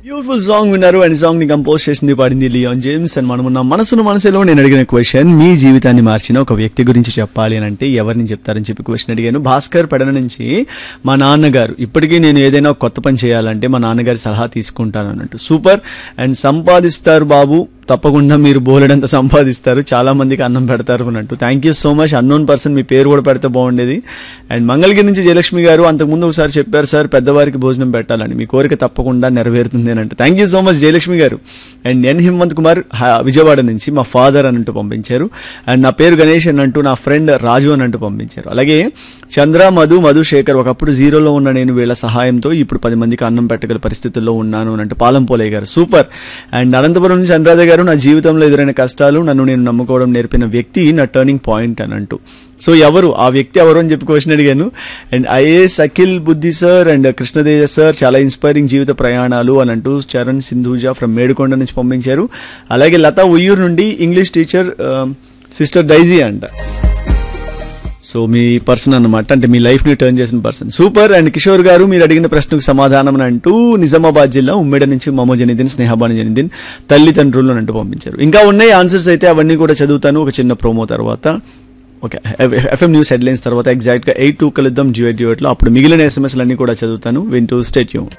beautiful song విన్నారు and song ని compose చేసింది పాడింది లియాన్ జేమ్స్ అండ్ మనం ఉన్న మనసును మనసులో నేను అడిగిన క్వశ్చన్ మీ జీవితాన్ని మార్చిన ఒక వ్యక్తి గురించి చెప్పాలి అని అంటే ఎవరిని చెప్తారని చెప్పి క్వశ్చన్ అడిగాను భాస్కర్ పెడన నుంచి మా నాన్నగారు ఇప్పటికీ నేను ఏదైనా ఒక కొత్త పని చేయాలంటే మా నాన్నగారి సలహా తీసుకుంటాను అన్నట్టు సూపర్ అండ్ సంపాదిస్తారు బాబు తప్పకుండా మీరు బోలెడంత సంపాదిస్తారు చాలా మందికి అన్నం పెడతారు అన్నట్టు thank you so much unknown person మీ పేరు కూడా పెడితే బాగుండేది అండ్ మంగళగిరి నుంచి జయలక్ష్మి గారు అంతకుముందు ఒకసారి చెప్పారు సార్ పెద్దవారికి భోజనం పెట్టాలని మీ కోరిక తప్పకుండా నెరవేరుతుంది అని అంటే thank you so much Jayalakshmi గారు అండ్ ఎన్ హిమంత్ కుమార్ హ- విజయవాడ నుంచి మా ఫాదర్ అని అంటూ పంపించారు అండ్ నా పేరు గణేష్ అని అంటూ నా ఫ్రెండ్ రాజు అని అంటూ పంపించారు అలాగే చంద్ర మధు మధు శేఖర్ ఒకప్పుడు జీరోలో ఉన్న నేను వీళ్ళ సహాయంతో ఇప్పుడు పది మందికి అన్నం పెట్టగల పరిస్థితుల్లో ఉన్నాను అని అంటే పాలంపోలే గారు సూపర్ అండ్ అనంతపురం నుంచి అనురాధ గారు నా జీవితంలో ఎదురైన కష్టాలు నన్ను నేను నమ్ముకోవడం నేర్పిన వ్యక్తి నా టర్నింగ్ పాయింట్ అని అంటూ సో ఎవరు ఆ వ్యక్తి ఎవరు అని చెప్పి క్వశ్చన్ అడిగాను and IAS Akhil Buddhi sir and Krishnadeja sir చాలా ఇన్స్పైరింగ్ జీవిత ప్రయాణాలు అని అంటూ చరణ్ సింధూజా ఫ్రమ్ మేడుకొండ నుంచి పంపించారు అలాగే లతా ఉయ్యూరు నుండి ఇంగ్లీష్ టీచర్ సిస్టర్ డైజీ అంట సో మీ పర్సన్ అన్నమాట అంటే మీ లైఫ్ ని టర్న్ చేసిన పర్సన్ సూపర్ అండ్ కిషోర్ గారు మీరు అడిగిన ప్రశ్నకు సమాధానం అని అంటూ నిజామాబాద్ జిల్లా ఉమ్మేడ నుంచి మమో జనిదిన్ స్నేహబాని జనిదిన్ తల్లిదండ్రులు అని అంటూ పంపించారు ఇంకా ఉన్నాయి ఆన్సర్స్ అయితే అవన్నీ కూడా చదువుతాను ఒక చిన్న ప్రోమో తర్వాత ఓకే ఎఫ్ఎం న్యూస్ హెడ్లైన్స్ తర్వాత ఎగ్జాక్ట్ గా ఎయిట్ టూ కలుద్దాం డ్యూయట్ డ్యూయట్ లో అప్పుడు మిగిలిన ఎస్ఎంఎస్లు అన్ని కూడా చదువుతాను వింటూ స్టేట్ యూ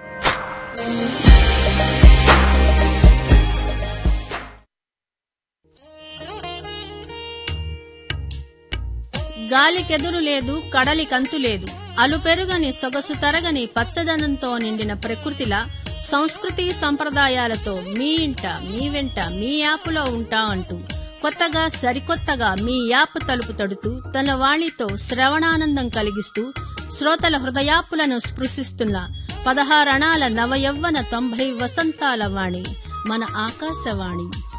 గాలికెదురు లేదు కడలి కంతు లేదు అలుపెరుగని సొగసు తరగని పచ్చదనంతో నిండిన ప్రకృతిలా సంస్కృతి సంప్రదాయాలతో మీ ఇంట మీ వెంట మీ యాపులో ఉంటా అంటూ కొత్తగా సరికొత్తగా మీ యాప్ తలుపు తడుతూ తన వాణితో శ్రవణానందం కలిగిస్తూ శ్రోతల హృదయాపులను స్పృశిస్తున్న పదహారణాల నవయవ్వన తొంభై వసంతాల వాణి మన ఆకాశవాణి